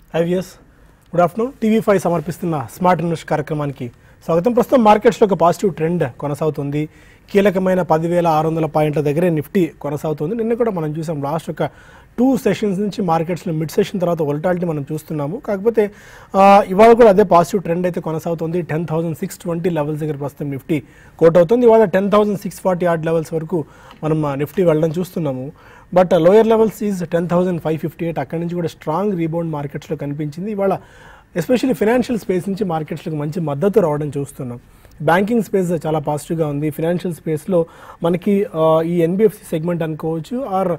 IVS good afternoon TV five సమర్పిస్తున్న smart invest కార్యక్రమానికి స్వాగతం ప్రస్తుతం మార్కెట్స్లో ఒక పాజిటివ్ ట్రెండ్ కొనసాగుతుంది కీలకమైన పదివేల ఆరు వందల పాయింట్ల దగ్గరే నిఫ్టీ కొనసాగుతుంది నిన్న కూడా మనం చూసాం లాస్ట్ ఒక టూ సెషన్స్ నుంచి మార్కెట్స్లో మిడ్ సెషన్ తర్వాత వొలటాలిటీ మనం చూస్తున్నాము కాకపోతే ఆ, ఇవాళ కూడా అదే పాజిటివ్ ట్రెండ్ అయితే కొనసాగుతుంది ten thousand six twenty levels దగ్గర ప్రస్తుతం నిఫ్టీ కోట్ అవుతుంది ఇవాళ ten thousand six forty odd levels వరకు మనం ఆ, నిఫ్టీ వెళ్ళడం చూస్తున్నాము but lower levels is ten thousand five fifty eight అక్కడి నుంచి కూడా స్ట్రాంగ్ రీబౌండ్ మార్కెట్స్లో కనిపించింది ఇవాళ ఎస్పెషల్లీ ఫినాన్షియల్ స్పేస్ నుంచి మార్కెట్స్కి మంచి మద్దతు రావడం చూస్తున్నాం బ్యాంకింగ్ స్పేస్ చాలా పాజిటివ్గా ఉంది ఫినాన్షియల్ స్పేస్లో మనకి ఆ, ఈ ఎన్బిఎఫ్సి సెగ్మెంట్ అనుకోవచ్చు ఆర్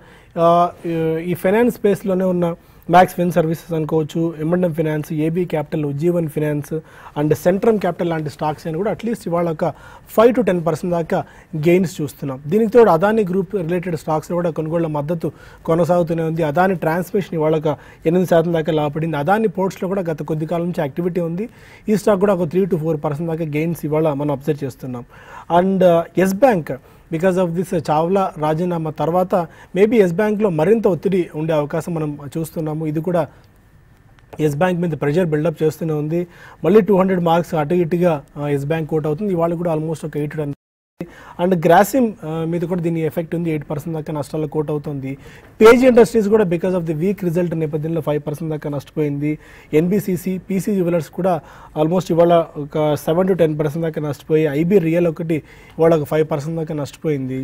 ఈ ఫైనాన్స్ స్పేస్లోనే ఉన్న మ్యాక్స్ ఫిన్ సర్వీసెస్ అనుకోవచ్చు M and M finance AB capital Ujjivan finance and Centrum capital లాంటి స్టాక్స్ అని కూడా అట్లీస్ట్ ఇవాళ ఒక ఫైవ్ టు టెన్ పర్సెంట్ దాకా గెయిన్స్ చూస్తున్నాం దీనికి తోడు అదాని గ్రూప్ రిలేటెడ్ స్టాక్స్ కూడా కొనుగోళ్ల మద్దతు కొనసాగుతూనే ఉంది అదాని ట్రాన్స్మిషన్ ఇవాళ ఒక ఎనిమిది శాతం దాకా లాభపడింది అదాని పోర్ట్స్లో కూడా గత కొద్ది కాలం నుంచి యాక్టివిటీ ఉంది ఈ స్టాక్ కూడా ఒక త్రీ టు ఫోర్ పర్సెంట్ దాకా గెయిన్స్ ఇవాళ మనం అబ్జర్వ్ చేస్తున్నాం and Yes Bank because of this Chawla రాజీనామా తర్వాత మేబీ ఎస్ బ్యాంక్లో మరింత ఒత్తిడి ఉండే అవకాశం మనం చూస్తున్నాము ఇది కూడా ఎస్ బ్యాంక్ మీద ప్రెషర్ బిల్డప్ చేస్తూనే ఉంది మళ్ళీ టూ హండ్రెడ్ మార్క్స్ అటు ఇటుగా ఎస్ బ్యాంక్ కోట్ అవుతుంది ఇవాళ కూడా ఆల్మోస్ట్ ఒక ఎయిట్ టెన్ అండ్ గ్రాసిమ్ మీద కూడా దీని ఎఫెక్ట్ ఉంది ఎయిట్ పర్సెంట్ దాకా నష్టాల్లో కోట్ అవుతుంది పేజ్ ఇండస్ట్రీస్ కూడా because of the weak result నేపథ్యంలో ఫైవ్ పర్సెంట్ దాకా నష్టపోయింది ఎన్బిసిసి పీసీ జ్యువెలర్స్ కూడా ఆల్మోస్ట్ ఇవాళ ఒక సెవెన్ టు టెన్ పర్సెంట్ దాకా నష్టపోయి ఐబీ రియల్ ఒకటి ఇవాళ ఒక ఫైవ్ పర్సెంట్ దాకా నష్టపోయింది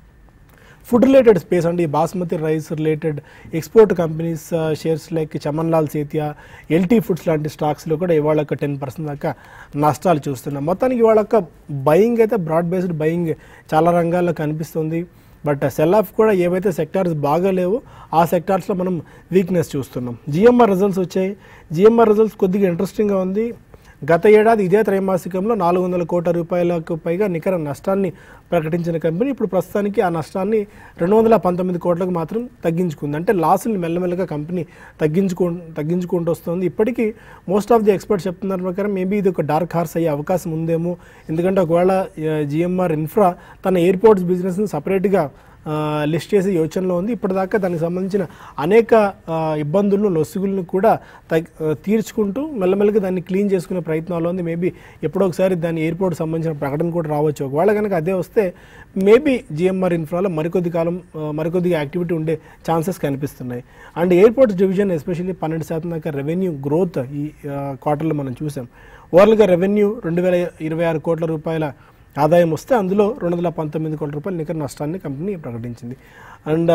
ఫుడ్ రిలేటెడ్ స్పేస్ అంటే ఈ basmati rice related export companies shares like Chamanlal Setia LT foods లాంటి స్టాక్స్లో కూడా ఇవాళ ఒక టెన్ పర్సెంట్ దాకా నష్టాలు చూస్తున్నాం మొత్తానికి ఇవాళ ఒక బయింగ్ అయితే బ్రాడ్ బేస్డ్ బయింగ్ చాలా రంగాల్లో కనిపిస్తుంది బట్ సెల్ ఆఫ్ కూడా ఏవైతే సెక్టార్స్ బాగాలేవో ఆ సెక్టార్స్లో మనం వీక్నెస్ చూస్తున్నాం జిఎంఆర్ రిజల్ట్స్ వచ్చాయి జిఎంఆర్ రిజల్ట్స్ కొద్దిగా ఇంట్రెస్టింగ్గా ఉంది గత ఏడాది ఇదే త్రైమాసికంలో నాలుగు వందల కోట్ల రూపాయలకు పైగా నికర నష్టాన్ని ప్రకటించిన కంపెనీ ఇప్పుడు ప్రస్తుతానికి ఆ నష్టాన్ని రెండు వందల పంతొమ్మిది కోట్లకు మాత్రం తగ్గించుకుంది అంటే లాసుల్ని మెల్లమెల్లగా కంపెనీ తగ్గించుకు తగ్గించుకుంటూ వస్తుంది ఇప్పటికీ మోస్ట్ ఆఫ్ ది ఎక్స్పర్ట్స్ చెప్తున్న ప్రకారం మేబీ ఇది ఒక డార్క్ హార్స్ అయ్యే అవకాశం ఉందేమో ఎందుకంటే ఒకవేళ జిఎంఆర్ ఇన్ఫ్రా తన ఎయిర్పోర్ట్స్ బిజినెస్ని సపరేట్గా లిస్ట్ చేసే యోచనలో ఉంది ఇప్పటిదాకా దానికి సంబంధించిన అనేక ఆ, ఇబ్బందులను లొసుగులను కూడా తగ్ ఆ, తీర్చుకుంటూ మెల్లమెల్లగా దాన్ని క్లీన్ చేసుకునే ప్రయత్నాలు ఉంది మేబీ ఎప్పుడో ఒకసారి దాని ఎయిర్పోర్ట్ సంబంధించిన ప్రకటన కూడా రావచ్చు ఒకవేళ కనుక అదే వస్తే మేబీ జిఎంఆర్ ఇన్ఫ్రాలో మరికొద్ది కాలం ఆ, మరికొద్దిగా యాక్టివిటీ ఉండే ఛాన్సెస్ కనిపిస్తున్నాయి అండ్ ఎయిర్పోర్ట్స్ డివిజన్ ఎస్పెషల్లీ పన్నెండు శాతం దాకా రెవెన్యూ గ్రోత్ ఈ క్వార్టర్లో మనం చూసాం ఓవరాల్గా రెవెన్యూ రెండు వేల ఇరవై ఆరు కోట్ల రూపాయల ఆదాయం వస్తే అందులో రెండు వందల పంతొమ్మిది కోట్ల రూపాయల నికర నష్టాన్ని కంపెనీ ప్రకటించింది అండ్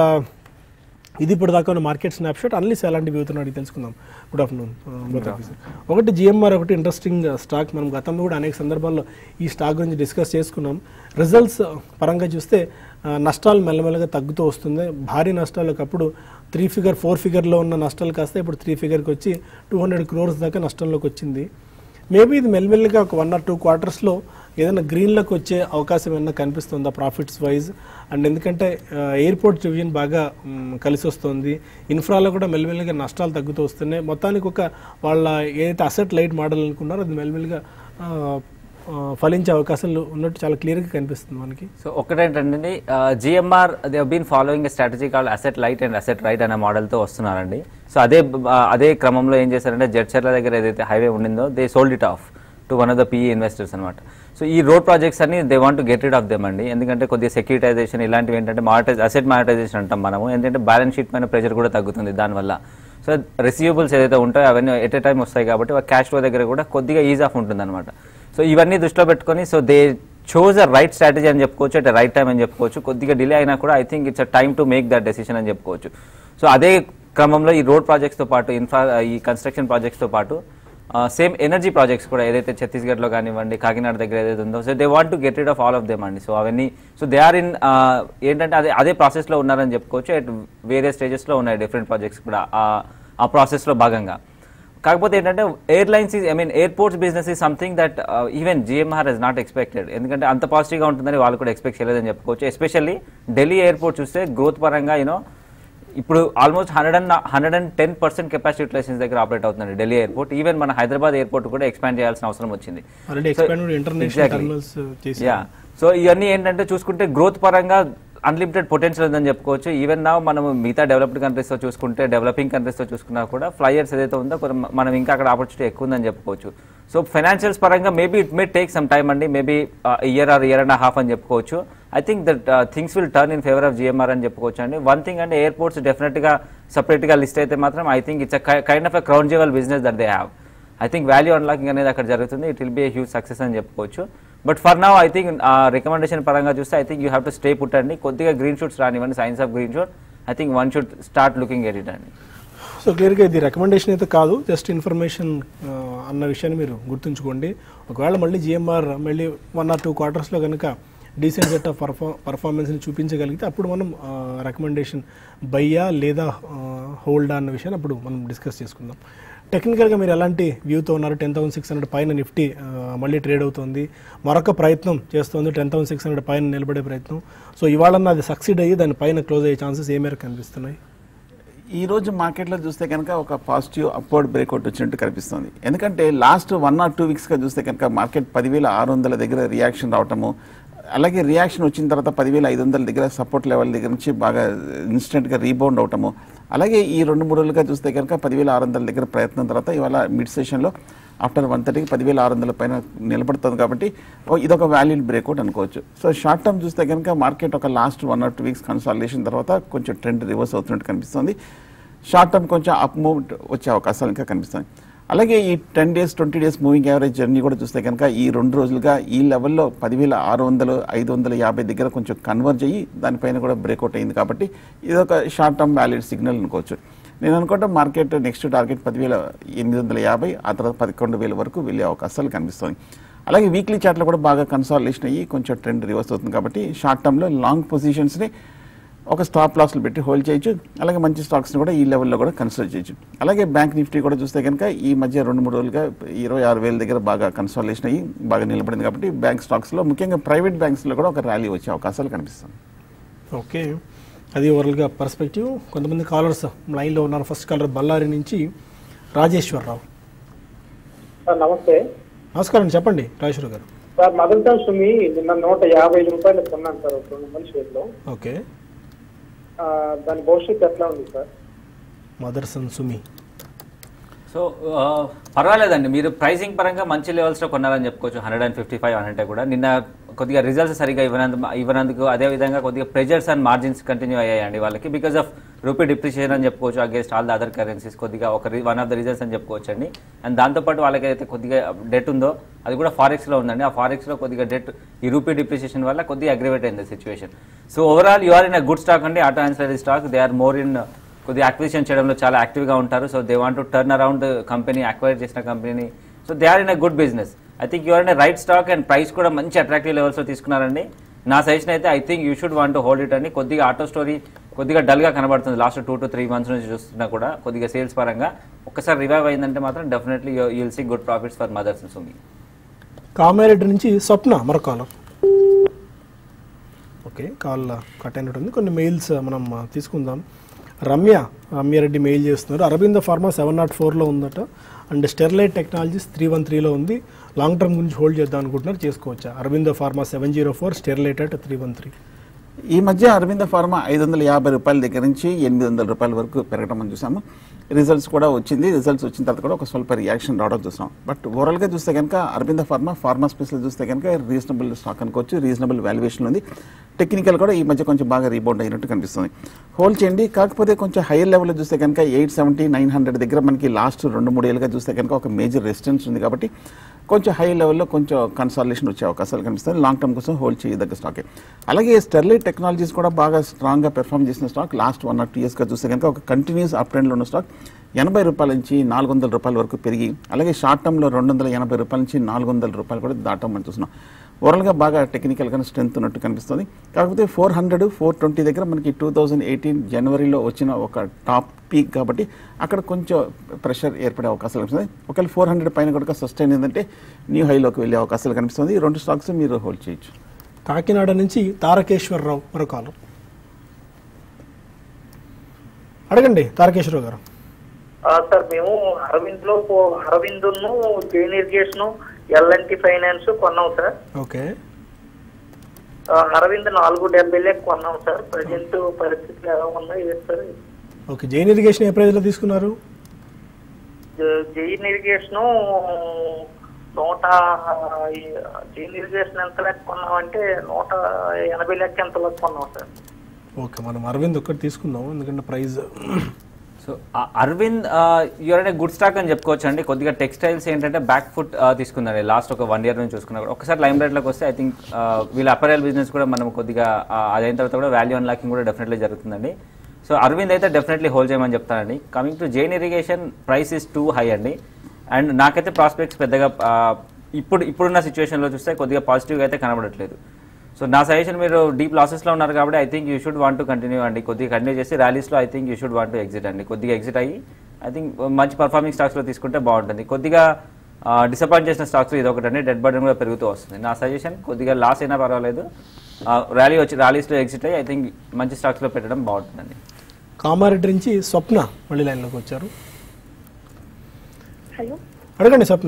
ఇది ఇప్పుడు దాకా ఉన్న మార్కెట్ స్నాప్షాట్ అన్లీస్ ఎలాంటివి అవుతున్నాడు తెలుసుకుందాం గుడ్ ఆఫ్టర్నూన్ ఒకటి జిఎంఆర్ ఒకటి ఇంట్రెస్టింగ్ స్టాక్ మనం గతంలో కూడా అనేక సందర్భాల్లో ఈ స్టాక్ గురించి డిస్కస్ చేసుకున్నాం రిజల్ట్స్ పరంగా చూస్తే ఆ, నష్టాలు మెల్లమెల్లగా తగ్గుతూ వస్తుంది భారీ నష్టాలు ఒకప్పుడు త్రీ ఫిగర్ ఫోర్ ఫిగర్లో ఉన్న నష్టాలు కాస్త ఇప్పుడు త్రీ ఫిగర్కి వచ్చి టూ హండ్రెడ్ క్రోర్స్ దాకా నష్టంలోకి వచ్చింది మేబీ ఇది మెల్లిమెల్లిగా ఒక వన్ ఆర్ టూ క్వార్టర్స్లో ఏదైనా గ్రీన్లోకి వచ్చే అవకాశం ఏమైనా కనిపిస్తుందా ప్రాఫిట్స్ వైజ్ అండ్ ఎందుకంటే ఎయిర్పోర్ట్ డివిజన్ బాగా మ్, కలిసి వస్తుంది ఇన్ఫ్రాలో కూడా మెల్లిమెల్లిగా నష్టాలు తగ్గుతూ వస్తున్నాయి మొత్తానికి ఒక వాళ్ళ ఏదైతే అసెట్ లైట్ మోడల్ అనుకున్నారో అది మెల్లిమెల్లిగా ఆ, ఆ, ఫలించే అవకాశాలు ఉన్నట్టు చాలా క్లియర్గా కనిపిస్తుంది మనకి సో ఒకటేంటండి GMR they been following strategy call asset light and asset right అనే మోడల్తో వస్తున్నారండి సో అదే ఆ, అదే క్రమంలో ఏం చేశారంటే జడ్చర్ల దగ్గర ఏదైతే హైవే ఉండిందో they sold it off to one of the PE investors అనమాట సో ఈ రోడ్ ప్రాజెక్ట్స్ అన్ని they want get rid of them అండి ఎందుకంటే కొద్దిగా సెక్యూరిటైజేషన్ ఇలాంటివి ఏంటంటే మానిటైజ్ అసెట్ మానిటైజేషన్ అంటాం మనము ఎందుకంటే బ్యాలెన్స్ షీట్ పైన ప్రెషర్ కూడా తగ్గుతుంది దానివల్ల సో రిసీవబుల్స్ ఏదైతే ఉంటాయో అవన్నీ ఎట్ ఏ టైం వస్తాయి కాబట్టి క్యాష్ ఫ్లో దగ్గర కూడా కొద్దిగా ఈజ్ ఆఫ్ ఉంటుంది అనమాట సో ఇవన్నీ దృష్టిలో పెట్టుకొని so they chose a right strategy అని చెప్పుకోవచ్చు అట్ రైట్ టైం అని చెప్పుకోవచ్చు కొద్దిగా డిలే అయినా కూడా I think it's a time to make that decision అని చెప్పుకోవచ్చు సో అదే క్రమంలో ఈ రోడ్ ప్రాజెక్ట్స్తో పాటు ఇన్ఫ్రా ఈ కన్స్ట్రక్షన్ ప్రాజెక్ట్స్తో పాటు సేమ్ ఎనర్జీ ప్రాజెక్ట్స్ కూడా ఏదైతే ఛత్తీస్గఢ్లో కానివ్వండి కాకినాడ దగ్గర ఏదైతే ఉందో so they want to get rid of all of them అండి సో అవన్నీ సో దే ఆర్ ఇన్ ఏంటంటే అదే అదే ప్రాసెస్లో ఉన్నారని చెప్పుకోవచ్చు అట్ వేరియస్ స్టేజెస్లో ఉన్నాయి డిఫరెంట్ ప్రాజెక్ట్స్ కూడా ఆ- ఆ ప్రాసెస్లో భాగంగా కాకపోతే ఏంటంటే airlines is I mean airports business is something that even GMR has not expected ఎందుకంటే అంత పాజిటివ్గా ఉంటుందని వాళ్ళు కూడా ఎక్స్పెక్ట్ చేయలేదని చెప్పుకోవచ్చు ఎస్పెషల్లీ ఢిల్లీ ఎయిర్పోర్ట్ చూస్తే గ్రోత్ పరంగా యూనో ఇప్పుడు almost hundred and hundred and ten percent capacity utilisation దగ్గర ఆపరేట్ అవుతుంది ఢిల్లీ ఎయిర్పోర్ట్ ఈవెన్ మన హైదరాబాద్ ఎయిర్పోర్ట్ కూడా ఎక్స్పాండ్ చేయాల్సిన అవసరం వచ్చింది already expanded international Exactly. Terminals చేసి యా సో ఇవన్నీ ఏంటంటే చూసుకుంటే గ్రోత్ పరంగా అన్లిమిటెడ్ పొటెన్షియల్ ఉందని చెప్పుకోవచ్చు ఈవెన్ నా మనం మిగతా డెవలప్డ్ కంట్రీస్తో చూసుకుంటే డెవలపింగ్ కంట్రీస్తో చూసుకున్నా కూడా ఫ్లైయర్స్ ఏదైతే ఉందో కొంచెం మనం ఇంకా అక్కడ ఆపర్చునిటీ ఎక్కువ ఉందని చెప్పుకోవచ్చు సో ఫైనాన్షియల్స్ పరంగా maybe it may take some time అండి maybe year or year and half అని చెప్పుకోవచ్చు I think that things will turn in favour of GMR అని చెప్పుకోవచ్చు అండి వన్ థింగ్ అంటే ఎయిర్పోర్ట్స్ డెఫినెట్గా సపరేట్గా లిస్ట్ అయితే మాత్రం I think it's kind of a crown jewel business that they have I think value unlocking అనేది అక్కడ జరుగుతుంది it will be a huge success అని చెప్పుకోవచ్చు but for now I think recommendation పరంగా చూస్తే I think you have to stay put అండి కొద్దిగా green shoots రానివ్వండి signs of green shoot I think one should start looking at it అండి so క్లియర్గా ఇది రికమెండేషన్ అయితే కాదు జస్ట్ ఇన్ఫర్మేషన్ అన్న విషయాన్ని మీరు గుర్తుంచుకోండి ఒకవేళ మళ్ళీ జిఎంఆర్ మళ్ళీ వన్ ఆర్ టూ క్వార్టర్స్లో కనుక డీసెంట్ సెట్ ఆఫ్ పర్ఫా పర్ఫార్మెన్స్ని చూపించగలిగితే అప్పుడు మనం రికమెండేషన్ బయ్యా లేదా హోల్డా అన్న విషయాన్ని అప్పుడు మనం డిస్కస్ చేసుకుందాం టెక్నికల్గా మీరు ఎలాంటి వ్యూతో ఉన్నారు టెన్ థౌసండ్ సిక్స్ హండ్రెడ్ పైన నిఫ్టీ ఆ, మళ్ళీ ట్రేడ్ అవుతుంది మరొక ప్రయత్నం చేస్తుంది టెన్ థౌసండ్ సిక్స్ హండ్రెడ్ పైన నిలబడే ప్రయత్నం సో ఇవాళన్న అది సక్సీడ్ అయ్యి దాని పైన క్లోజ్ అయ్యే ఛాన్సెస్ ఏ మేరకు కనిపిస్తున్నాయి ఈ రోజు మార్కెట్లో చూస్తే కనుక ఒక పాజిటివ్ అప్వర్డ్ బ్రేక్అవుట్ వచ్చినట్టు కనిపిస్తుంది ఎందుకంటే లాస్ట్ వన్ ఆర్ టూ వీక్స్గా చూస్తే కనుక మార్కెట్ పదివేల ఆరు వందల దగ్గర రియాక్షన్ రావటము అలాగే రియాక్షన్ వచ్చిన తర్వాత పదివేల ఐదు వందల దగ్గర సపోర్ట్ లెవెల్ దగ్గర నుంచి బాగా ఇన్స్టెంట్గా రీబౌండ్ అవటము అలాగే ఈ రెండు మూడు రోజులుగా చూస్తే కనుక పదివేల ఆరు వందల దగ్గర ప్రయత్నం తర్వాత ఇవాళ మిడ్ సెషన్లో ఆఫ్టర్ వన్ థర్టీకి పదివేల ఆరు వందల పైన నిలబడుతుంది కాబట్టి ఓ ఇదొక వాల్యూడ్ బ్రేక్అవుట్ అనుకోవచ్చు సో షార్ట్ టర్మ్ చూస్తే కనుక మార్కెట్ ఒక last one or two weeks consolidation తర్వాత కొంచెం ట్రెండ్ రివర్స్ అవుతున్నట్టు కనిపిస్తుంది షార్ట్ టర్మ్ కొంచెం అప్ మూవ్ వచ్చే అవకాశాలు ఇంకా కనిపిస్తాయి అలాగే ఈ ten days twenty days moving average journey కూడా చూస్తే కనుక ఈ రెండు రోజులుగా ఈ లెవెల్లో పదివేల ఆరు వందలు ఐదు వందల యాభై దగ్గర కొంచెం కన్వర్జ్ అయ్యి దానిపైన కూడా బ్రేక్అవుట్ అయింది కాబట్టి ఇది ఒక షార్ట్ టర్మ్ వ్యాలిడ్ సిగ్నల్ అనుకోవచ్చు నేను అనుకుంటే మార్కెట్ నెక్స్ట్ టార్గెట్ పదివేల ఎనిమిది వందల యాభై ఆ తర్వాత పదకొండు వేల వరకు వెళ్ళే అవకాశాలు కనిపిస్తుంది అలాగే వీక్లీ చార్ట్లో కూడా బాగా కన్సాలిడేషన్ అయ్యి కొంచెం ట్రెండ్ రివర్స్ అవుతుంది కాబట్టి షార్ట్ టర్మ్లో లాంగ్ పొజిషన్స్ని ఒక స్టాప్ లాస్లు పెట్టి హోల్డ్ చేయొచ్చు అలాగే మంచి స్టాక్స్ని కూడా ఈ లెవెల్లో కూడా కన్సిడర్ చేయొచ్చు అలాగే బ్యాంక్ నిఫ్టీ కూడా చూస్తే కనుక ఈ మధ్య రెండు మూడు రోజులుగా ఇరవై ఆరు వేల దగ్గర బాగా కన్సాలేషన్ అయ్యి బాగా నిలబడింది కాబట్టి బ్యాంక్ స్టాక్స్లో ముఖ్యంగా ప్రైవేట్ బ్యాంక్స్లో కూడా ఒక ర్యాలీ వచ్చే అవకాశాలు కనిపిస్తుంది ఓకే అది ఓవరాల్గా పర్స్పెక్టివ్ కొంతమంది కాలర్స్ లైన్లో ఉన్నారు ఫస్ట్ కాలర్ బళ్ళారి నుంచి రాజేశ్వరరావు సార్ నమస్తే నమస్కారం చెప్పండి రాజేశ్వర గారు సార్ మదర్సన్ సుమి నిన్న నూట యాభై ఐదు రూపాయలు కొన్నాను సార్ ఒక రెండు మంది షేర్లో ఓకే ఆ, దాని భవిష్యత్తు ఎట్లా ఉంది సార్ మదర్సన్ సుమి సో ఆ, పర్వాలేదండి మీరు ప్రైసింగ్ పరంగా మంచి లెవెల్స్లో కొన్నారని చెప్పుకోవచ్చు హండ్రెడ్ అండ్ ఫిఫ్టీ ఫైవ్ అంటే కూడా నిన్న కొద్దిగా రిజల్ట్స్ సరిగా ఇవ్వనందు ఇవ్వనందుకు అదే విధంగా కొద్దిగా ప్రెజర్స్ అండ్ మార్జిన్స్ కంటిన్యూ అయ్యాయండి వాళ్ళకి బికాస్ ఆఫ్ రూపీ డిప్రిషియేషన్ అని చెప్పుకోవచ్చు against all the other currencies కొద్దిగా ఒక వన్ ఆఫ్ ద రీజన్స్ అని చెప్పుకోవచ్చు అండి అండ్ దాంతోపాటు వాళ్ళకి అయితే కొద్దిగా డెట్ ఉందో అది కూడా ఫారెక్స్లో ఉందండి ఆ ఫారెక్స్లో కొద్దిగా డెట్ ఈ రూపీ డిప్రిషియేషన్ వల్ల కొద్దిగా అగ్రివేట్ అయింది situation so overall you are in a good stock అండి auto ancillary stock they are more in కొద్దిగా అక్విజిషన్ చేయడంలో చాలా యాక్టివ్గా ఉంటారు so they want to turn around company acquire చేసిన కంపెనీని so they are in a good business I think you're in right stock and price కూడా మంచి attractive లెవెల్స్లో తీసుకున్నారండి నా సజెషన్ అయితే I think you should want to hold it అండి కొద్దిగా ఆటో స్టోరీ కొద్దిగా డల్గా కనబడుతుంది last two to three months నుంచి చూస్తున్నా కూడా కొద్దిగా సేల్స్ పరంగా ఒక్కసారి రివైవ్ అయిందంటే మాత్రం definitely you will see good profits for Motherson Sumi Kamareddy నుంచి స్వప్న మరో కాలర్ ఓకే కాల్ కట్ అయినట్టుంది కొన్ని మెయిల్స్ మనం ఆ, తీసుకుందాం రమ్య రమ్యారెడ్డి మెయిల్ చేస్తున్నారు అరవింద ఫార్మా సెవెన్ నాట్ ఫోర్లో ఉందట and Sterlite technologies three one త్రీలో ఉంది లాంగ్ టర్మ్ గురించి హోల్డ్ చేద్దాం అనుకుంటున్నారు చేసుకోవచ్చా Aurobindo pharma seven zero four Sterlite at three one three ఈ మధ్య అరవింద ఫార్మా ఐదు వందల యాభై రూపాయల దగ్గర నుంచి ఎనిమిది వందల రూపాయల వరకు పెరగడం మనం చూసాము రిజల్ట్స్ కూడా వచ్చింది రిజల్ట్స్ వచ్చిన తర్వాత కూడా ఒక స్వల్ప రియాక్షన్ రావడం చూసాం బట్ ఓవరాల్గా చూస్తే కనుక అరవింద ఫార్మా ఫార్మా స్పెషల్ చూస్తే కనుక రీజనబుల్ స్టాక్ అనుకోవచ్చు రీజనబుల్ వాల్యుయేషన్ ఉంది టెక్నికల్ కూడా ఈ మధ్య కొంచెం బాగా రీబౌండ్ అయినట్టు కనిపిస్తుంది హోల్డ్ చేయండి కాకపోతే కొంచెం హైయర్ లెవెల్లో చూస్తే కనుక ఎయిట్ సెవెంటీ నైన్ హండ్రెడ్ దగ్గర మనకి లాస్ట్ రెండు మూడు ఏళ్ళుగా చూస్తే కనుక ఒక మేజర్ రెసిస్టెన్స్ ఉంది కాబట్టి కొంచెం హై లెవెల్లో కొంచెం కన్సాలేషన్ వచ్చే అవకాశాలు కనిపిస్తాయి లాంగ్ టర్మ్ కోసం హోల్డ్ చేయదగ్గ స్టాకే అలాగే స్టెర్లైట్ టెక్నాలజీస్ కూడా బాగా స్ట్రాంగ్గా పెర్ఫామ్ చేసిన stock last one or two ఇయర్స్గా చూస్తే కనుక ఒక కంటిన్యూస్ అప్ ట్రెండ్లో ఉన్న స్టాక్ ఎనభై రూపాయల నుంచి నాలుగు వందల రూపాయల వరకు పెరిగి అలాగే షార్ట్ టర్మ్లో రెండు వందల ఎనభై రూపాయల నుంచి నాలుగు వందల రూపాయలు కూడా దాటం మనం చూస్తున్నాం ఓవరాల్గా బాగా టెక్నికల్గా స్ట్రెంత్ ఉన్నట్టు కనిపిస్తుంది కాకపోతే ఫోర్ హండ్రెడ్ ఫోర్ ట్వంటీ దగ్గర మనకి టూ థౌజండ్ ఎయిటీన్ జనవరిలో వచ్చిన ఒక టాప్ పీక్ కాబట్టి అక్కడ కొంచెం ప్రెషర్ ఏర్పడే అవకాశాలు కనిపిస్తుంది ఒకవేళ ఫోర్ హండ్రెడ్ పైన కూడా సస్టైన్ ఏంటంటే న్యూ హైలోకి వెళ్ళే అవకాశాలు కనిపిస్తుంది ఈ రెండు స్టాక్స్ మీరు హోల్డ్ చేయొచ్చు కాకినాడ నుంచి తారకేశ్వరరావు మరో కాలర్ అడగండి తారకేశ్వరరావు గారు ఆ, సార్ మేము అరవింద్ లో Aravind Jain irrigation L and T finance కొన్నాం సార్ ఓకే ఆ, అరవింద్ నాలుగు డెబ్బైలే కొన్నాం సార్ ప్రజెంట్ పరిస్థితులు ఎలా ఉన్నాయి ఏంటి సార్ ఓకే జైన్ ఇరిగేషన్ ఏ ప్రైజ్లో తీసుకున్నారు జైన్ ఇరిగేషన్ నూట జైన్ ఇరిగేషన్ ఎంత లెక్క కొన్నాం అంటే నూట ఎనభై లెక్క ఎంత లెక్క కొన్నాం సార్ ఓకే మనం అరవింద్ ఒక్కటి తీసుకుందాం ఎందుకంటే ప్రైజ్ సో ఆ- అరవింద్ యూఆర్ అనే గుడ్ స్టాక్ అని చెప్పుకోవచ్చు అండి కొద్దిగా టెక్స్టైల్స్ ఏంటంటే బ్యాక్ ఫుట్ తీసుకుందండి లాస్ట్ ఒక వన్ ఇయర్ నుంచి చూసుకున్నా కూడా ఒకసారి లైమ్ రేట్లోకి వస్తే ఐ థింక్ వీళ్ళ అపరైల్ బిజినెస్ కూడా మనం కొద్దిగా ఆ, అదైన తర్వాత కూడా వాల్యూ అన్లాకింగ్ కూడా డెఫినెట్లీ జరుగుతుందండి సో అరవింద్ అయితే డెఫినెట్లీ హోల్డ్ చేయమని చెప్తానండి coming to Jain Irrigation price is too high అండి అండ్ నాకైతే ప్రాస్పెక్ట్స్ పెద్దగా ఆ, ఇప్పుడు ఇప్పుడున్న సిచ్యువేషన్లో చూస్తే కొద్దిగా పాజిటివ్గా అయితే కనబడట్లేదు సో నా సజెషన్ మీరు డీప్ లాసెస్లో ఉన్నారు కాబట్టి I think you should want to continue అండి కొద్దిగా కంటిన్యూ చేసి ర్యాలీస్లో I think you should want to exit అండి కొద్దిగా ఎగ్జిట్ అయ్యి ఐ థింక్ మంచి పర్ఫార్మింగ్ స్టాక్స్లో తీసుకుంటే బాగుంటుంది కొద్దిగా డిసప్పాయింట్ చేసిన స్టాక్స్ ఇది ఒకటి అండి డెడ్ బర్డన్ కూడా పెరుగుతూ వస్తుంది నా సజెషన్ కొద్దిగా లాస్ అయినా పర్వాలేదు ర్యాలీ వచ్చి ర్యాలీస్లో ఎగ్జిట్ అయ్యి ఐ థింక్ మంచి స్టాక్స్లో పెట్టడం బాగుంటుందండి కామారెడ్డి నుంచి స్వప్న మళ్ళీ లైన్లోకి వచ్చారు హలో అడగండి Swapna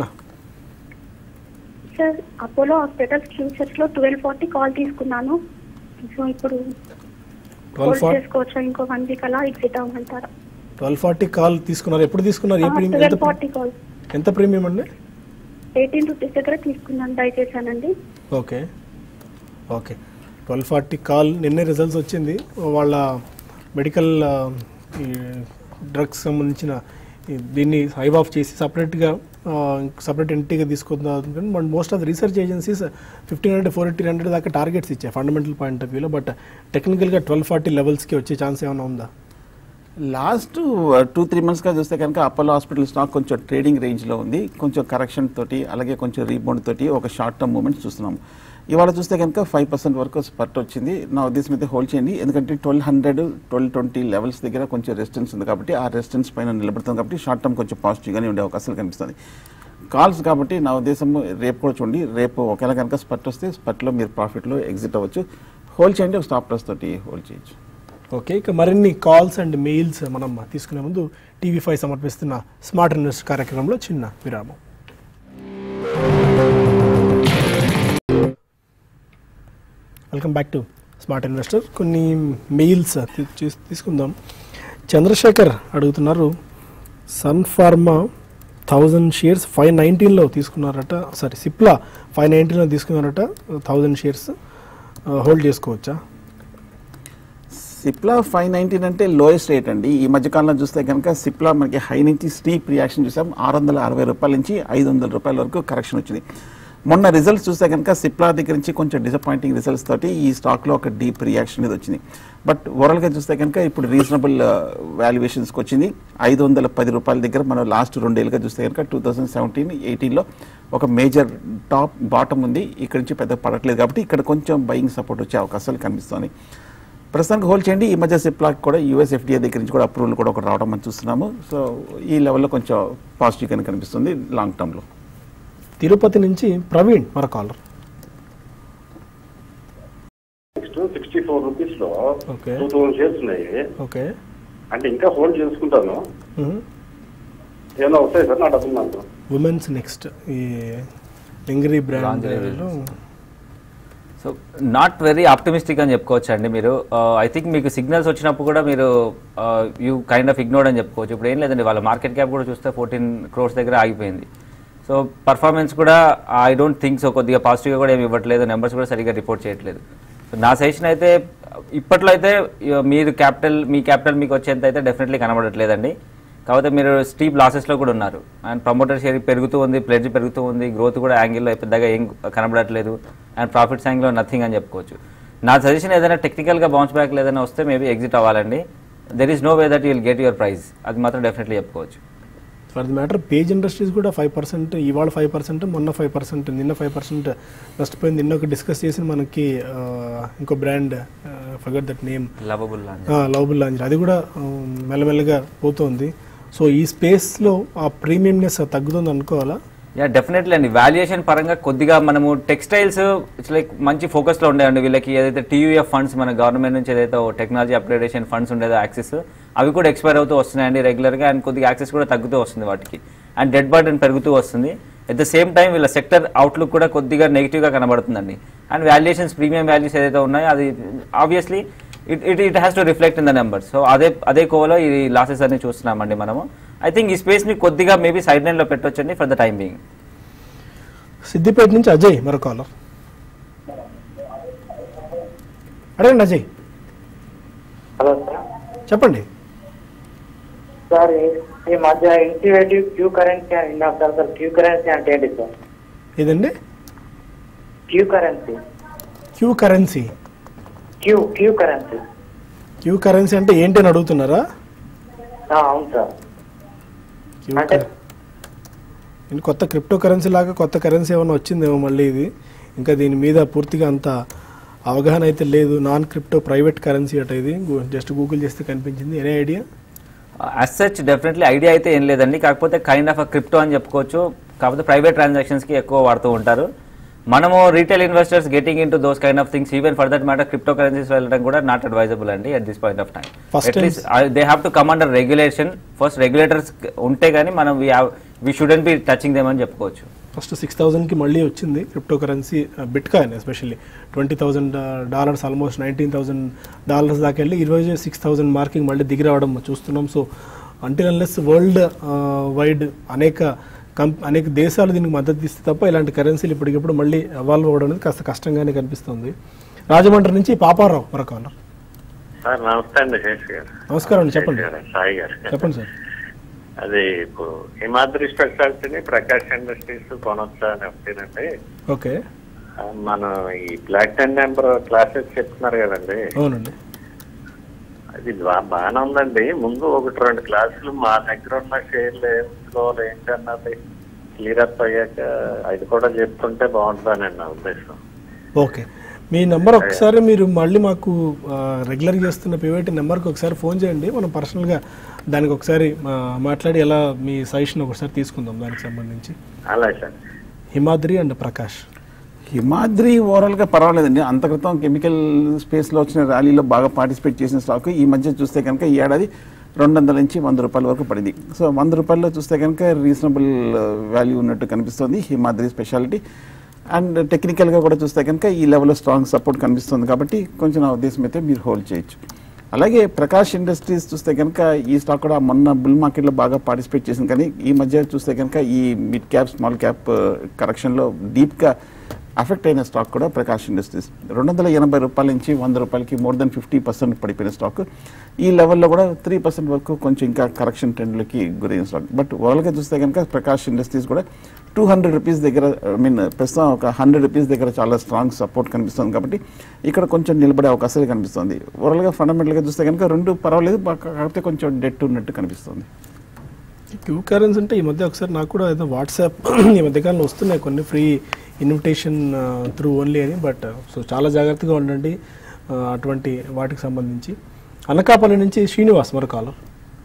sir Apollo Hospitals futures లో ట్వెల్వ్ ఫార్టీ కాల్ తీసుకున్నాను సో ఇప్పుడు ట్వెల్వ్ హోల్డ్ ఫార్టీ చేసుకోవచ్చా ఇంకో వన్ వీక్ అలా ఎగ్జిట్ అవ్వమంటారా ట్వెల్వ్ ఫార్టీ కాల్ తీసుకున్నారు ఎప్పుడు తీసుకున్నారు ఏ ప్రీమియం ఎంత ట్వెల్వ్ ఫార్టీ కాల్ ఎంత ప్రీమియం అండి ఎయిటీన్ రూపీస్ దగ్గర తీసుకున్నాను బై చేశానండి okay okay twelve forty call నిన్నే రిజల్ట్స్ వచ్చింది వాళ్ళ మెడికల్ ఆ, ఈ డ్రగ్స్ సంబంధించిన ఈ దీన్ని హైవ్ ఆఫ్ చేసి సపరేట్గా సపరేట్ ఎంట్రీగా తీసుకుందాం but most of the research agencies fifteen hundred four eighty hundred దాకా టార్గెట్స్ ఇచ్చాయి ఫండమెంటల్ పాయింట్ ఆఫ్ వ్యూలో బట్ టెక్నికల్గా ట్వెల్వ్ ఫార్టీ లెవెల్స్కి వచ్చే ఛాన్స్ ఏమైనా ఉందా లాస్ట్ టూ త్రీ మంత్స్గా చూస్తే కనుక అపోలో హాస్పిటల్ స్టాక్ కొంచెం ట్రేడింగ్ రేంజ్లో ఉంది కొంచెం కరెక్షన్ తోటి అలాగే కొంచెం రీబౌండ్ తోటి ఒక షార్ట్ టర్మ్ మూమెంట్స్ చూస్తున్నాం ఇవాళ చూస్తే కనుక ఫైవ్ పర్సెంట్ వరకు స్పర్ట్ వచ్చింది నా ఉద్దేశం అయితే హోల్డ్ చేయండి ఎందుకంటే twelve hundred twelve twenty levels దగ్గర కొంచెం రెసిస్టెన్స్ ఉంది కాబట్టి ఆ రెసిస్టెన్స్ పైన నిలబడుతుంది కాబట్టి షార్ట్ టర్మ్ కొంచెం పాజిటివ్గానే ఉండే అవకాశాలు కనిపిస్తుంది కాల్స్ కాబట్టి నా ఉద్దేశం రేపు కూడా చూడండి రేపు ఒకవేళ కనుక స్పర్ట్ వస్తే స్పర్ట్లో మీరు ప్రాఫిట్లో ఎగ్జిట్ అవ్వచ్చు హోల్డ్ చేయండి ఒక స్టాప్ ప్లస్ తోటి హోల్డ్ చేయొచ్చు ఓకే ఇక మరిన్ని కాల్స్ అండ్ మెయిల్స్ మనం తీసుకునే ముందు టీవీ ఫైవ్ సమర్పిస్తున్న స్మార్ట్ ఇన్వెస్ట్ కార్యక్రమంలో చిన్న విరామం welcome back to Smart Investor కొన్ని మెయిల్స్ తీ- చూ- తీసుకుందాం చంద్రశేఖర్ అడుగుతున్నారు Sun Pharma thousand shares five నైన్టీన్లో తీసుకున్నారట సారీ సిప్లా ఫైవ్ నైన్టీన్లో తీసుకున్నారట థౌజండ్ షేర్స్ హోల్డ్ చేసుకోవచ్చా సిప్లా ఫైవ్ నైన్టీన్ అంటే లోయెస్ట్ రేట్ అండి ఈ మధ్యకాలంలో చూస్తే కనుక సిప్లా మనకి హై నుంచి స్టీప్ రియాక్షన్ చూసాం ఆరు వందల అరవై రూపాయల నుంచి ఐదు వందల రూపాయల వరకు కరెక్షన్ వచ్చింది మొన్న రిజల్ట్స్ చూస్తే కనుక సిప్లా దగ్గర నుంచి కొంచెం డిసప్పాయింటింగ్ రిజల్ట్స్ తోటి ఈ స్టాక్లో ఒక డీప్ రియాక్షన్ అనేది వచ్చింది బట్ ఓవరాల్గా చూస్తే కనుక ఇప్పుడు రీజనబుల్ వాల్యుయేషన్స్కి వచ్చింది ఐదు వందల పది రూపాయల దగ్గర మనం లాస్ట్ రెండేళ్ళుగా చూస్తే కనుక టూ థౌసండ్ సెవెంటీన్ ఎయిటీన్లో ఒక మేజర్ టాప్ బాటమ్ ఉంది ఇక్కడ నుంచి పెద్ద పడట్లేదు కాబట్టి ఇక్కడ కొంచెం బయింగ్ సపోర్ట్ వచ్చే అవకాశాలు కనిపిస్తుంది ప్రస్తుతానికి హోల్డ్ చేయండి ఈ మధ్య సిప్లాక్ కూడా యూఎస్ ఎఫ్డీఏ దగ్గర నుంచి కూడా అప్రూవల్ కూడా ఒకటి రావడం మనం చూస్తున్నాము సో ఈ లెవెల్లో కొంచెం పాజిటివ్గానే కనిపిస్తుంది లాంగ్ టర్మ్లో తిరుపతి నుంచి ప్రవీణ్ మరో caller next sixty four rupees లో ఓకే. టూ థౌసండ్ షేర్స్ ఉన్నాయి ఓకే అంటే ఇంకా హోల్డ్ చేసుకుంటాను ఏమైనా వస్తాయి సార్ నా డబ్బులు నాకు ఉమెన్స్ నెక్స్ట్ ఈ lingerie brand Lingerie so not very optimistic అని చెప్పుకోవచ్చు అండి మీరు ఐ థింక్ మీకు సిగ్నల్స్ వచ్చినప్పుడు కూడా మీరు యూ కైండ్ ఆఫ్ ఇగ్నోర్డ్ అని చెప్పుకోవచ్చు ఇప్పుడు ఏం లేదండి వాళ్ళ మార్కెట్ క్యాప్ కూడా చూస్తే ఫోర్టీన్ క్రోర్స్ దగ్గర ఆగిపోయింది సో పర్ఫార్మెన్స్ కూడా ఐ డోంట్ థింక్ సో కొద్దిగా పాజిటివ్గా కూడా ఏమి ఇవ్వట్లేదు నెంబర్స్ కూడా సరిగ్గా రిపోర్ట్ చేయట్లేదు సో నా సజెషన్ అయితే ఇప్పట్లో అయితే ఇక మీరు క్యాపిటల్ మీ క్యాపిటల్ మీకు వచ్చేంత అయితే డెఫినెట్లీ కనబడట్లేదండి కాకపోతే మీరు స్టీప్ లాసెస్లో కూడా ఉన్నారు అండ్ ప్రమోటర్ షేర్ పెరుగుతూ ఉంది ప్లెడ్జ్ పెరుగుతూ ఉంది గ్రోత్ కూడా యాంగిల్లో పెద్దగా ఏం కనబడట్లేదు అండ్ ప్రాఫిట్స్ యాంగిల్లో నథింగ్ అని చెప్పుకోవచ్చు నా సజెషన్ ఏదైనా టెక్నికల్గా బౌన్స్ బ్యాక్ ఏదైనా వస్తే మేబీ ఎగ్జిట్ అవ్వాలండి there is no way that you'll get your price అది మాత్రం డెఫినెట్లీ చెప్పుకోవచ్చు for the matter Page Industries కూడా ఫైవ్ పర్సెంట్ ఇవాళ ఫైవ్ పర్సెంట్ మొన్న ఫైవ్ పర్సెంట్ నిన్న ఫైవ్ పర్సెంట్ నష్టపోయింది నిన్న ఒక డిస్కస్ చేసిన మనకి ఆ, ఇంకో brand forget that name lovable lovable lounge అది కూడా ఆ, మెల్లమెల్లగా పోతుంది సో ఈ స్పేస్లో ఆ ప్రీమియంనెస్ తగ్గుతుంది అనుకోవాలా యా డెఫినెట్లీ అండి వాల్యుయేషన్ పరంగా కొద్దిగా మనము టెక్స్టైల్స్ ఇట్స్ లైక్ మంచి ఫోకస్లో ఉండేయండి వీళ్ళకి ఏదైతే టీయూఎఫ్ ఫండ్స్ మన గవర్నమెంట్ నుంచి ఏదైతే టెక్నాలజీ అప్గ్రేడేషన్ ఫండ్స్ ఉండేదో యాక్సెస్ అవి కూడా ఎక్స్పైర్ అవుతూ వస్తున్నాయండి రెగ్యులర్గా అండ్ కొద్దిగా యాక్సెస్ కూడా తగ్గుతూ వస్తుంది వాటికి అండ్ డెడ్ బర్డెన్ పెరుగుతూ వస్తుంది ఎట్ ద సేమ్ టైం వీళ్ళ సెక్టర్ అవుట్లుక్ కూడా కొద్దిగా నెగిటివ్గా కనబడుతుందండి అండ్ వాల్యుయేషన్స్ ప్రీమియం వాల్యూస్ ఏదైతే ఉన్నాయో అది obviously it it it has to reflect in the numbers so అదే అదే కోవలో ఈ లాసెస్ అన్ని చూస్తున్నామండి మనము ఐ థింక్ ఈ స్పేస్ని కొద్దిగా మేబీ సైడ్ లైన్లో పెట్టొచ్చండి for the time being Siddipet నుంచి అజయ్ మరో కాలర్ అడగండి అజయ్ హలో సార్ చెప్పండి సార్ ఈ- ఈ మధ్య ఇంటివేటివ్ క్యూ కరెన్సీ అని విన్నాం సార్ సార్ క్యూ కరెన్సీ అంటే ఏంటి సార్ ఏదండి Q currency Q currency Q Q currency Q currency అంటే ఏంటి అని అడుగుతున్నారా ఆ, అవును సార్ క్యూ అంటే ఇది కొత్త క్రిప్టో కరెన్సీ లాగా కొత్త కరెన్సీ ఏమైనా వచ్చిందేమో మళ్ళీ ఇది ఇంకా దీని మీద పూర్తిగా అంత అవగాహన అయితే లేదు నాన్ క్రిప్టో ప్రైవేట్ కరెన్సీ అట ఇది జస్ట్ గూగుల్ చేస్తే కనిపించింది any idea as such definitely idea అయితే ఏం లేదండి కాకపోతే కైండ్ ఆఫ్ క్రిప్టో అని చెప్పుకోవచ్చు కాకపోతే ప్రైవేట్ ట్రాన్సాక్షన్స్కి ఎక్కువ వాడుతూ ఉంటారు మనము retail investors getting in to those kind of things even for that matter crypto currencies వెళ్ళడం కూడా నాట్ అడ్వైజబుల్ అండి at this point of time First at least they have to come under regulation first regulators ఉంటే కానీ మనం we shouldn't be touching them అని చెప్పుకోవచ్చు first six థౌజండ్కి మళ్ళీ వచ్చింది crypto currency bitcoin especially twenty thousand dollars almost nineteen thousand dollars దాకా వెళ్ళి ఈరోజు సిక్స్ థౌసండ్ మార్కింగ్ మళ్ళీ దిగి రావడం చూస్తున్నాం so until unless worldwide అనేక కం అనేక దేశాలు దీనికి మద్దతు ఇస్తే తప్ప ఇలాంటి కరెన్సీలు ఇప్పటికిప్పుడు మళ్ళీ అవాల్వ్ అవ్వడం అనేది కాస్త కష్టంగానే కనిపిస్తుంది రాజమండ్రి నుంచి పాపారావు మరొక కాలర్ సార్ నమస్తే అండి శేష్ గారు నమస్కారం అండి చెప్పండి శేష్ గారు, సాయి గారు చెప్పండి సార్ అది ఇప్పుడు హిమాద్రి స్పెషాలిటీని ప్రకాష్ ఇండస్ట్రీస్ కొనొచ్చా అని వస్తేనండి ఓకే ఆ, మనం ఈ బ్లాక్ టెన్ నెంబర్ క్లాసెస్ చెప్తున్నారు కదండి అవునండి అది బా- బాగానే ఉందండి ముందు ఒకటి రెండు క్లాసులు మా దగ్గర ఉన్న షేర్లు ఏం ఉంచుకోవాలి ఏంటి అన్నది క్లియర్ అప్ అయ్యాక అది కూడా చెప్తుంటే బాగుంటుందండి నా ఉద్దేశం ఓకే మీ నెంబర్ ఒకసారి మీరు మళ్ళీ మాకు రెగ్యులర్ చేస్తున్న పివేటి నెంబర్కి ఒకసారి ఫోన్ చేయండి మనం పర్సనల్గా దానికి ఒకసారి ఆ, మాట్లాడి ఎలా మీ సజెషన్ ఒకసారి తీసుకుందాం దానికి సంబంధించి అలాగే సార్ హిమాద్రి అండ్ ప్రకాష్ హిమాద్రి ఓవరాల్గా పర్వాలేదండి అంత క్రితం కెమికల్ స్పేస్లో వచ్చిన ర్యాలీలో బాగా పార్టిసిపేట్ చేసిన స్టాక్ ఈ మధ్య చూస్తే కనుక ఈ ఏడాది రెండు వందల నుంచి వంద రూపాయల వరకు పడింది సో వంద రూపాయల్లో చూస్తే కనుక రీజనబుల్ వాల్యూ ఉన్నట్టు కనిపిస్తుంది హిమాద్రి స్పెషాలిటీ అండ్ టెక్నికల్గా కూడా చూస్తే కనుక ఈ లెవెల్లో స్ట్రాంగ్ సపోర్ట్ కనిపిస్తుంది కాబట్టి కొంచెం నా ఉద్దేశం అయితే మీరు హోల్డ్ చేయొచ్చు అలాగే ప్రకాష్ ఇండస్ట్రీస్ చూస్తే కనుక ఈ స్టాక్ కూడా మొన్న బుల్ మార్కెట్లో బాగా పార్టిసిపేట్ చేసింది కానీ ఈ మధ్య చూస్తే కనుక ఈ మిడ్ క్యాప్ స్మాల్ క్యాప్ కరెక్షన్లో డీప్గా అఫెక్ట్ అయిన స్టాక్ కూడా ప్రకాష్ ఇండస్ట్రీస్ రెండు వందల ఎనభై రూపాయల నుంచి వంద రూపాయలకి మోర్ దెన్ ఫిఫ్టీ పర్సెంట్ పడిపోయిన స్టాక్ ఈ లెవెల్లో కూడా త్రీ పర్సెంట్ వరకు కొంచెం ఇంకా కరెక్షన్ ట్రెండ్లకి గురైన స్టాక్ బట్ ఓవరాల్గా చూస్తే కనుక ప్రకాష్ ఇండస్ట్రీస్ కూడా టూ హండ్రెడ్ రూపీస్ దగ్గర ఐ మీన్ ప్రస్తుతం ఒక హండ్రెడ్ రూపీస్ దగ్గర చాలా స్ట్రాంగ్ సపోర్ట్ కనిపిస్తుంది కాబట్టి ఇక్కడ కొంచెం నిలబడే అవకాశాలు కనిపిస్తుంది ఓవరాల్గా ఫండమెంటల్గా చూస్తే కనుక రెండు పర్వాలేదు బా- కాకపోతే కొంచెం డెట్ ఉన్నట్టు కనిపిస్తుంది క్యూ కరెన్స్ అంటే ఈ మధ్య ఒకసారి నాకు కూడా ఏదో వాట్సాప్ ఈ మధ్యకాలంలో వస్తున్నాయి కొన్ని ఫ్రీ ఇన్విటేషన్ త్రూ ఓన్లీ అని బట్ సో చాలా జాగ్రత్తగా ఉండండి ఆ, అటువంటి వాటికి సంబంధించి అనకాపల్లి నుంచి శ్రీనివాస్ మరో కాలర్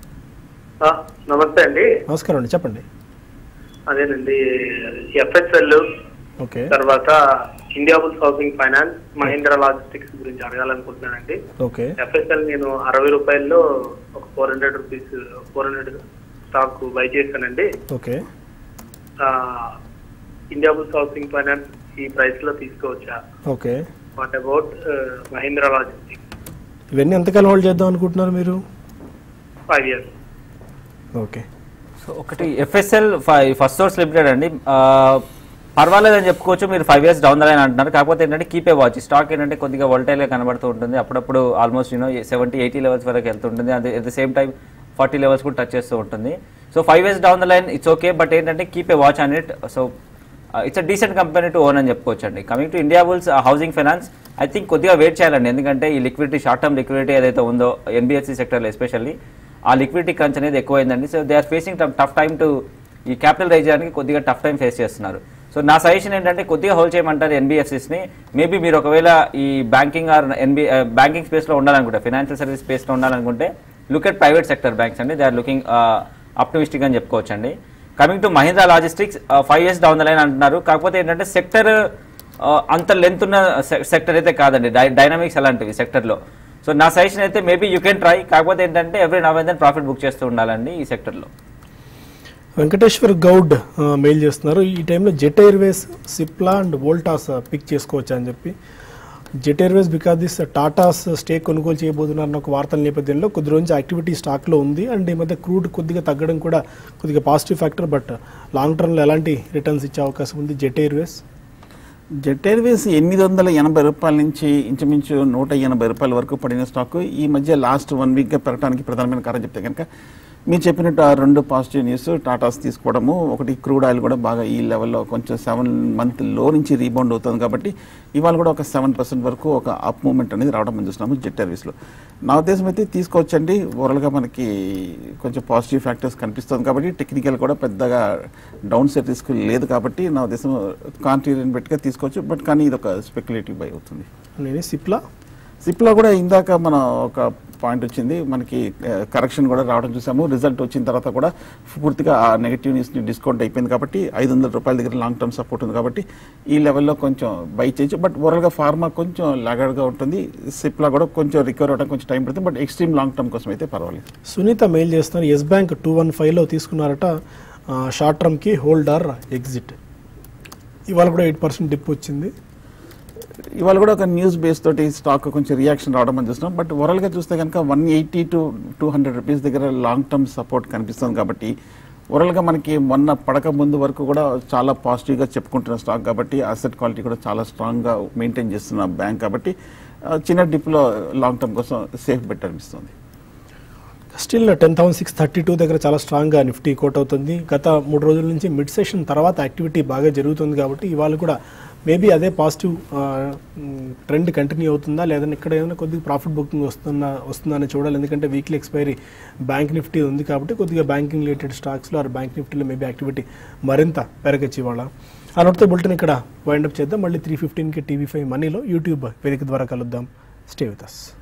ఆ, నమస్తే అండి నమస్కారం అండి చెప్పండి అదేనండి ఎఫ్ఎస్ఎల్ ఓకే తర్వాత Indiabulls Housing Finance Mahindra Logistics గురించి అడగాలనుకుంటున్నానండి ఓకే ఎఫ్ఎస్ఎల్ నేను అరవై రూపాయల్లో ఒక four hundred rupees four hundred stock buy చేశానండి ఓకే ఆ, ఇండియా బుల్స్ హౌసింగ్ ఫైనాన్స్ ఈ ప్రైస్ లో తీసుకోవచ్చా okay what about Mahindra Logistics ఇవన్నీ ఎంతకాలం హోల్డ్ చేద్దాం అనుకుంటున్నారు మీరు ఫైవ్ ఇయర్స్ ఓకే సో ఒకటి ఎఫ్ఎస్ఎల్ ఫస్ట్ సోర్స్ లిమిటెడ్ అండి ఆ, పర్వాలేదని చెప్పుకోవచ్చు మీరు five years down the line అంటున్నారు కాకపోతే ఏంటంటే కీప్ ఏ వాచ్ స్టాక్ ఏంటంటే కొద్దిగా వోల్టైల్గా కనబడుతూ ఉంటుంది అప్పుడప్పుడు almost you know seventy eighty levels వరకు వెళ్తుంటుంది అదే at the same time forty levels కూడా టచ్ చేస్తూ ఉంటుంది so five years down the line it's okay but ఏంటంటే keep a watch on it so it's a decent company to own అని చెప్పుకోవచ్చు అండి coming to Indiabulls Housing Finance I think కొద్దిగా wait చేయాలండి ఎందుకంటే ఈ లిక్విడిటీ షార్ట్ టర్మ్ లిక్విడిటీ ఏదైతే ఉందో ఎన్బిఎస్సి సెక్టర్లో ఎస్పెషల్లీ ఆ లిక్విడిటీ క్రంచ్ అనేది ఎక్కువైందండి so they are facing tough time to ఈ క్యాపిటల్ రైజ్ చేయడానికి కొద్దిగా టఫ్ టైం ఫేస్ చేస్తున్నారు సో నా సజెషన్ ఏంటంటే కొద్దిగా హోల్డ్ చేయమంటారు ఎన్బిఎఫ్సిస్ని మేబీ మీరు ఒకవేళ ఈ బ్యాంకింగ్ ఆర్ ఎన్బి బ్యాంకింగ్ స్పేస్లో ఉండాలనుకుంటే ఫైనాన్షియల్ సర్వీస్ స్పేస్లో ఉండాలనుకుంటే look at private sector banks అండి దే ఆర్ లుకింగ్ అప్టమిస్టిక్ అని చెప్పుకోవచ్చు అండి coming to Mahindra Logistics five years down the line అంటున్నారు కాకపోతే ఏంటంటే సెక్టర్ అంత లెంత్ ఉన్న సెక్టర్ అయితే కాదండి డైనమిక్స్ అలాంటివి సెక్టర్లో సో నా సజెషన్ అయితే మేబీ యూ కెన్ ట్రై కాకపోతే ఏంటంటే every now then profit book చేస్తూ ఉండాలండి ఈ సెక్టర్లో వెంకటేశ్వర్ గౌడ్ ఆ, మెయిల్ చేస్తున్నారు ఈ టైంలో Jet Airways Cipla and Voltas pick చేసుకోవచ్చా అని చెప్పి Jet Airways because this Tata's stake కొనుగోలు చేయబోతున్నారన్న ఒక వార్తల నేపథ్యంలో కొద్ది రోజు యాక్టివిటీ స్టాక్లో ఉంది అండ్ ఈ మధ్య క్రూడ్ కొద్దిగా తగ్గడం కూడా కొద్దిగా పాజిటివ్ ఫ్యాక్టర్ బట్ లాంగ్ టర్మ్లో ఎలాంటి రిటర్న్స్ ఇచ్చే అవకాశం ఉంది జెట్ ఎయిర్వేస్ జెట్ ఎయిర్వేస్ ఎనిమిది వందల ఎనభై రూపాయల నుంచి ఇంచుమించు నూట ఎనభై రూపాయల వరకు పడిన స్టాక్ ఈ మధ్య లాస్ట్ వన్ వీక్గా పెరగడానికి ప్రధానమైన కారణం చెప్తే కనుక మీరు చెప్పినట్టు ఆ రెండు పాజిటివ్ న్యూస్ టాటాస్ తీసుకోవడము ఒకటి క్రూడ్ ఆయిల్ కూడా బాగా ఈ లెవెల్లో కొంచెం సెవెన్ మంత్ లో నుంచి రీబౌండ్ అవుతుంది కాబట్టి ఇవాళ కూడా ఒక సెవెన్ పర్సెంట్ వరకు ఒక అప్ మూమెంట్ అనేది రావడం మనం చూస్తున్నాము జెట్ ఎయిర్వేస్లో నా ఉద్దేశం అయితే తీసుకోవచ్చండి ఓవరాల్గా మనకి కొంచెం పాజిటివ్ ఫ్యాక్టర్స్ కనిపిస్తుంది కాబట్టి టెక్నికల్ కూడా పెద్దగా డౌన్ సెట్ రిస్క్ లేదు కాబట్టి నా ఉద్దేశం కాంట్రీని బట్టిగా తీసుకోవచ్చు బట్ కానీ ఇది ఒక స్పెక్యులేటివ్ బై అవుతుంది నేను సిప్లా సిప్లో కూడా ఇందాక మన ఒక పాయింట్ వచ్చింది మనకి కరెక్షన్ కూడా రావడం చూసాము రిజల్ట్ వచ్చిన తర్వాత కూడా పూర్తిగా ఆ నెగిటివ్ న్యూస్ని డిస్కౌంట్ అయిపోయింది కాబట్టి ఐదు వందల రూపాయల దగ్గర లాంగ్ టర్మ్ సపోర్ట్ ఉంది కాబట్టి ఈ లెవెల్లో కొంచెం బై చేయొచ్చు బట్ ఓవరాల్గా ఫార్మా కొంచెం లాగడ్గా ఉంటుంది సిప్లా కూడా కొంచెం రికవర్ అవడానికి కొంచెం టైం పడుతుంది బట్ ఎక్స్ట్రీమ్ లాంగ్ టర్మ్ కోసం అయితే పర్వాలేదు సునీత మెయిల్ చేస్తున్నారు ఎస్ బ్యాంక్ టూ వన్ ఫైవ్లో తీసుకున్నారట షార్ట్ టర్మ్కి హోల్డర్ ఎగ్జిట్ ఇవాళ కూడా ఎయిట్ పర్సెంట్ డిప్ వచ్చింది ఇవాళ కూడా ఒక న్యూస్ బేస్ తోటి స్టాక్ కొంచెం రియాక్షన్ రావడం మనం చూస్తున్నాం బట్ ఓవరాల్గా చూస్తే కనుక one eighty to two hundred rupees దగ్గర లాంగ్ టర్మ్ సపోర్ట్ కనిపిస్తుంది కాబట్టి ఓవరాల్గా మనకి మొన్న పడక ముందు వరకు కూడా చాలా పాజిటివ్గా చెప్పుకుంటున్న స్టాక్ కాబట్టి అసెట్ క్వాలిటీ కూడా చాలా స్ట్రాంగ్గా మెయింటైన్ చేస్తున్న బ్యాంక్ కాబట్టి ఆ, చిన్న డిప్లో లాంగ్ టర్మ్ కోసం సేఫ్ బెట్ అనిపిస్తుంది still ten thousand six thirty two దగ్గర చాలా స్ట్రాంగ్గా నిఫ్టీ కోట్ అవుతుంది గత మూడు రోజుల నుంచి మిడ్ సెషన్ తర్వాత యాక్టివిటీ బాగా జరుగుతుంది కాబట్టి ఇవాళ కూడా మేబీ అదే పాజిటివ్ ట్రెండ్ కంటిన్యూ అవుతుందా లేదంటే ఇక్కడ ఏదైనా కొద్దిగా ప్రాఫిట్ బుకింగ్ వస్తుందా వస్తుందా అని చూడాలి ఎందుకంటే వీక్లీ ఎక్స్పైరీ బ్యాంక్ నిఫ్టీ ఉంది కాబట్టి కొద్దిగా బ్యాంకింగ్ రిలేటెడ్ స్టాక్స్లో ఆర్ బ్యాంక్ నిఫ్టీలో మేబీ యాక్టివిటీ మరింత పెరగచ్చు ఇవాళ అనొడితే బులెటిన్ ఇక్కడ వైండప్ చేద్దాం మళ్ళీ త్రీ ఫిఫ్టీన్కి టీవీ ఫైవ్ మనీలో యూట్యూబ్ వేదిక ద్వారా కలుద్దాం స్టే విత్ అస్